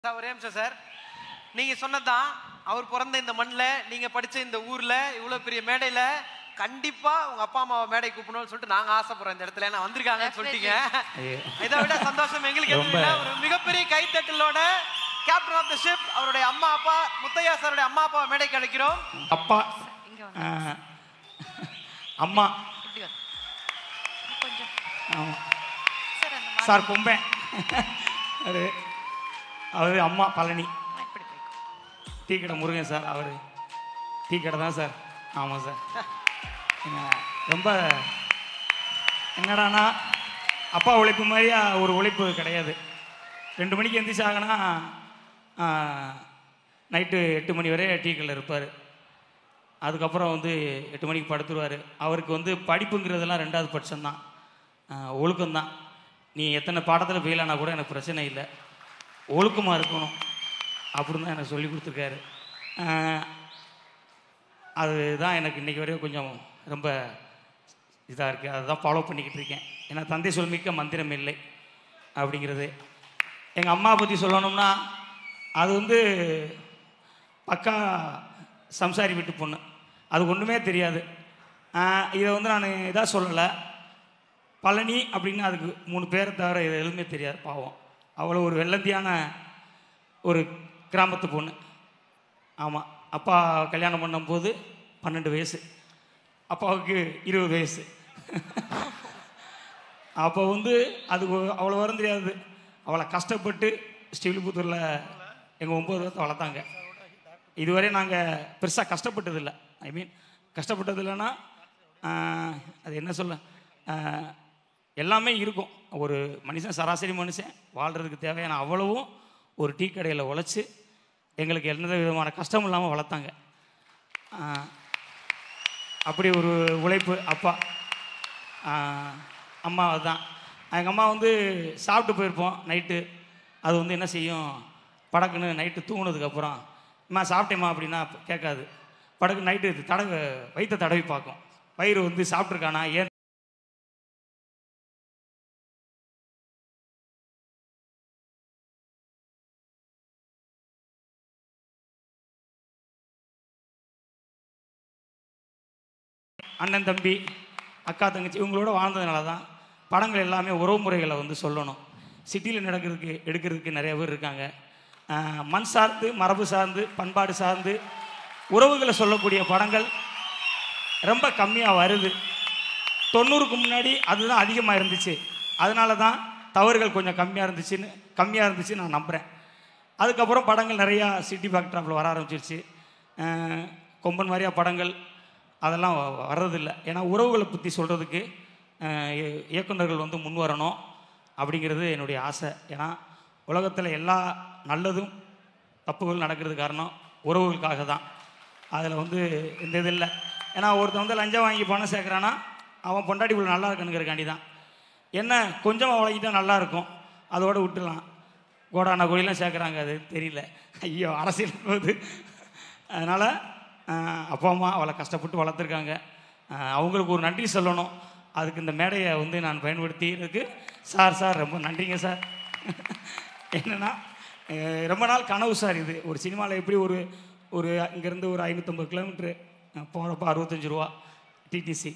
Sir ஒரே நிமிஷம் sir நீங்க சொன்னதுதான் அவர் பிறந்த இந்த மண்ணில் நீங்க படிச்ச இந்த ஊர்ல இவ்வளவு பெரிய மேடையில கண்டிப்பா உங்க அப்பா அம்மாவை மேடை கூப்பிடணும்னு சொல்லிட்டு நாங்க ஆசைப்படுறோம் இந்த இடத்துல நான் வந்திருக்காங்கன்னு சொல்லிட்டீங்க ஐயோ. இதை விட சந்தோஷம் எங்களுக்கு எதுவும் இல்ல ஒரு மிகப்பெரிய கைத்தட்டலோட கேப்டன் ஆஃப் த ஷிப் அவருடைய அம்மா அப்பா முத்தையா சாருடைய அம்மா அப்பா மேடைக்கு அழைக்கிறோம் அப்பா இங்க வாங்க ஆ, அம்மா இப்படி வாங்க கொஞ்சம் ஆமா. சார் அந்த மாதிரி சார் கொம்பேன் அது அவர் அம்மா பழனி இப்படி போய்க்கோ டீ கடை முருகன் சார் அவர் டீ கடை தான் சார் ஆமாம் சார் என்ன, ரொம்ப என்னடானா அப்பா உழைப்பு மாதிரியா ஒரு உழைப்பு கிடையாது ரெண்டு மணிக்கு எந்திரிச்சு ஆகனா நைட்டு எட்டு மணி வரை டீ கடையில் இருப்பார் அதுக்கப்புறம் வந்து எட்டு மணிக்கு படுத்துருவார் அவருக்கு வந்து படிப்புங்கிறதெல்லாம் ரெண்டாவது பட்சம்தான் ஒழுக்கம்தான் நீ எத்தனை பாடத்தில் ஃபெயில் ஆனால் கூட எனக்கு பிரச்சனை இல்லை ஒழுக்கமாக இருக்கணும் அப்படின்னு தான் எனக்கு சொல்லி கொடுத்துருக்காரு ஆஹ், அதுதான் எனக்கு இன்றைக்கி வரையும் கொஞ்சம் ரொம்ப இதாக இருக்குது அதை தான் ஃபாலோ பண்ணிக்கிட்டு இருக்கேன் ஏன்னா தந்தை சொல்மிக்க மந்திரம் இல்லை அப்படிங்கிறது எங்கள் அம்மா பற்றி சொல்லணும்னா அது வந்து பக்கா சம்சாரி வீட்டு பொண்ணு அது ஒன்றுமே தெரியாது ஆஹ், இதை வந்து நான் இதாக சொல்லலை பழனி அப்படின்னு அதுக்கு மூணு பேரை தவிர இது எதுவுமே தெரியாது பாவம் அவ்வளோ ஒரு வெள்ளந்தியான ஒரு கிராமத்து பொண்ணு ஆமாம் அப்பா கல்யாணம் பண்ணும்போது பன்னெண்டு வயசு அப்பாவுக்கு இருபது வயசு அப்போ வந்து அதுக்கு அவ்வளோ வரும் தெரியாது அவளை கஷ்டப்பட்டு ஸ்ரீவில்லிபுத்தூரில் எங்கள் ஒம்பது வருஷத்தை வளர்த்தாங்க இதுவரை நாங்கள் பெருசாக கஷ்டப்பட்டதில்லை ஐ மீன் கஷ்டப்பட்டது இல்லைன்னா ஆஹ், அது என்ன சொல்ல ஆஹ், எல்லாமே இருக்கும் ஒரு மனுஷன் சராசரி மனுஷன் வாழ்கிறதுக்கு தேவையான அவ்வளவும் ஒரு டீ கடையில் உழைச்சி எங்களுக்கு எந்த விதமான கஷ்டமும் இல்லாமல் வளர்த்தாங்க ஆஹ், அப்படி ஒரு உழைப்பு அப்பா ஆஹ், அம்மா தான் எங்கள் அம்மா வந்து சாப்பிட்டு போயிருப்போம் நைட்டு அது வந்து என்ன செய்யும் படக்குன்னு நைட்டு தூங்குனதுக்கப்புறம் அம்மா சாப்பிட்டேம்மா அப்படின்னா கேட்காது படக்கு நைட்டு தடவை வயிற்ற தடவி பார்க்கும் வயிறு வந்து சாப்பிட்ருக்கானா ஏன் அண்ணன் தம்பி அக்கா தங்கச்சி இவங்களோட வாழ்ந்ததுனால தான் படங்கள் எல்லாமே உறவு முறைகளை வந்து சொல்லணும் சிட்டியில் நடக்கிறதுக்கு எடுக்கிறதுக்கு நிறைய பேர் இருக்காங்க ஆஹ் மண் சார்ந்து மரபு சார்ந்து பண்பாடு சார்ந்து உறவுகளை சொல்லக்கூடிய படங்கள் ரொம்ப கம்மியாக வருது தொண்ணூறுக்கு முன்னாடி அதுதான் அதிகமாக இருந்துச்சு அதனால தான் தவறுகள் கொஞ்சம் கம்மியாக இருந்துச்சுன்னு கம்மியாக இருந்துச்சு நான் நம்புகிறேன் அதுக்கப்புறம் படங்கள் நிறையா சிட்டி பேக்ட்ராப்பில் வர ஆரம்பிச்சிருச்சு அஹ் கொம்பன் மாதிரியா படங்கள் அதெல்லாம் வ- வர்றதில்லை ஏன்னா உறவுகளை பற்றி சொல்கிறதுக்கு இயக்குனர்கள் வந்து முன் வரணும் அப்படிங்கிறது என்னுடைய ஆசை ஏன்னா உலகத்தில் எல்லா நல்லதும் தப்புகள் நடக்கிறது காரணம் உறவுகளுக்காக தான் அதில் வந்து எந்த இது இல்லை ஏன்னா ஒருத்தன் வந்து லஞ்சம் வாங்கி பணம் சேர்க்குறான்னா அவன் பொண்டாட்டி புள்ள நல்லா இருக்கணுங்கிறக்காண்டி தான் என்ன கொஞ்சம் வழங்கிட்டா நல்லா இருக்கும் அதோட விட்டுலாம் கோடான கோயிலாம் சேர்க்குறாங்க அது தெரியல ஐயோ அரசியல் போகுது அதனால் அப்பா அம்மா அவளை கஷ்டப்பட்டு வளர்த்துருக்காங்க அஹ், அவங்களுக்கு ஒரு நன்றி சொல்லணும் அதுக்கு இந்த மேடையை வந்து நான் பயன்படுத்தி இருக்கு சார் சார் ரொம்ப நன்றிங்க சார் என்னென்னா ரொம்ப நாள் கனவு சார் இது ஒரு சினிமாவில் எப்படி ஒரு ஒரு இங்கேருந்து ஒரு ஐநூற்றம்பது கிலோமீட்ரு போகிறப்ப அறுபத்தஞ்சு ரூபா டிடிசி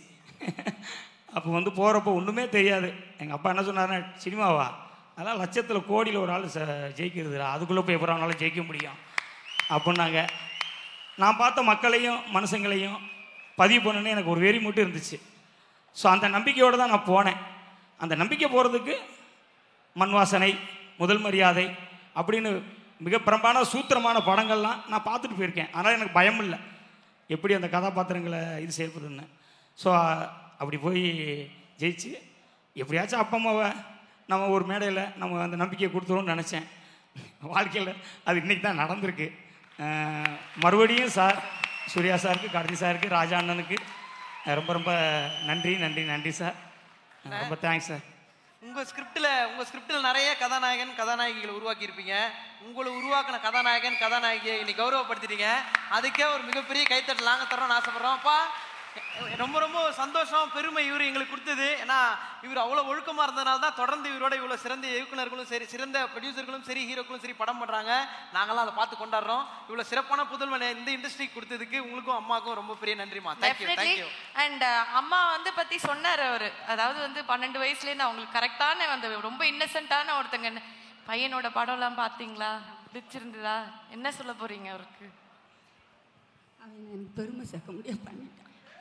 அப்போ வந்து போகிறப்ப ஒன்றுமே தெரியாது எங்கள் அப்பா என்ன சொன்னாருன்னா சினிமாவா அதெல்லாம் லட்சத்தில் கோடியில் ஒரு ஆள் ச ஜெயிக்கிறதுடா அதுக்குள்ளே போய் எப்போ அவனால ஜெயிக்க முடியும் அப்படின்னாங்க நான் பார்த்த மக்களையும் மனுஷங்களையும் பதிவு பண்ணணுன்னு எனக்கு ஒரு வெறி மட்டும் இருந்துச்சு ஸோ அந்த நம்பிக்கையோடு தான் நான் போனேன் அந்த நம்பிக்கை போகிறதுக்கு மண் வாசனை முதல் மரியாதை அப்படின்னு மிக பிரம்பான சூத்திரமான படங்கள்லாம் நான் பார்த்துட்டு போயிருக்கேன் அதனால் எனக்கு பயம் இல்லை எப்படி அந்த கதாபாத்திரங்களை இது செய்யப்படுதுன்னு ஸோ அப்படி போய் ஜெயிச்சு எப்படியாச்சும் அப்பா அம்மாவை நம்ம ஒரு மேடையில் நம்ம அந்த நம்பிக்கையை கொடுத்துருவோம்னு நினச்சேன் வாழ்க்கையில் அது இன்னைக்கு தான் நடந்திருக்கு அஹ் மறுபடியும் சார் சூர்யா சாருக்கு கார்த்தி சாருக்கு ராஜா அண்ணனுக்கு அஹ் ரொம்ப ரொம்ப நன்றி நன்றி நன்றி சார் அஹ் ரொம்ப தேங்க்ஸ் சார் உங்க ஸ்கிரிப்ட்ல உங்க ஸ்கிரிப்ட்ல நிறைய கதாநாயகன் கதாநாயகிகளை உருவாக்கி இருப்பீங்க உங்களை உருவாக்கின கதாநாயகன் கதாநாயகியை இன்னைக்கு கௌரவப்படுத்திட்டீங்க அதுக்கே ஒரு மிகப்பெரிய கைத்தட்டல் நாங்க தரோம்னு ஆசைப்படுறோம் அப்பா ரொம்ப ரொம்ப சந்தோஷம் பெருமை இவர் எங்களுக்கு கொடுத்தது ஏன்னா இவர் அவ்வளோ ஒழுக்கமா இருந்ததுனால தான் தொடர்ந்து இவரோட இவ்வளோ சிறந்த இயக்குனர்களும் சரி சிறந்த ப்ரொடியூசர்களும் சரி ஹீரோக்களும் சரி படம் பண்றாங்க நாங்களாம் அதை பார்த்து கொண்டாடுறோம் இவ்வளோ சிறப்பான புதல்வனை இந்த இண்டஸ்ட்ரிக்கு கொடுத்ததுக்கு உங்களுக்கும் அம்மாவுக்கும் ரொம்ப பெரிய நன்றிமா தேங்க்யூ டெஃபினெட்லி தேங்க்யூ அண்ட் அம்மா வந்து பத்தி சொன்னாரு அவரு அதாவது வந்து பன்னெண்டு வயசுல இருந்து அவங்களுக்கு கரெக்டான அந்த ரொம்ப இன்னசென்ட்டான ஒருத்தங்க பையனோட படம்லாம் பாத்தீங்களா பிடிச்சிருந்ததா என்ன சொல்ல போறீங்க அவருக்கு அவன் எனக்கு பெருமை சேர்க்க முடியாது பண்ணிட்டான்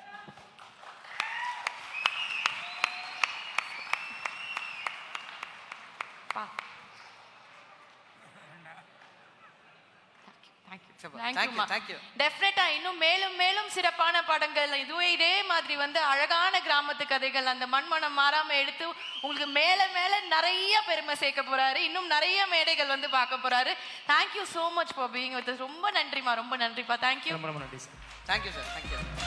பா Super. Thank you, thank you. டெஃபினட்டா இன்னும் மேலும் மேலும் சிறப்பான படங்கள் இதுவே இதே மாதிரி வந்து அழகான கிராமத்து கதைகள் அந்த மண்மனம் மாறாம எடுத்து உங்களுக்கு மேல மேல நிறைய பெருமை சேர்க்க போறாரு இன்னும் நிறைய மேடைகள் வந்து பார்க்க போறாரு thank you so much for being with ரொம்ப நன்றிமா ரொம்ப நன்றிப்பா தேங்க்யூ ரொம்ப ரொம்ப நன்றி சார் தேங்க்யூ சார் தேங்க்யூ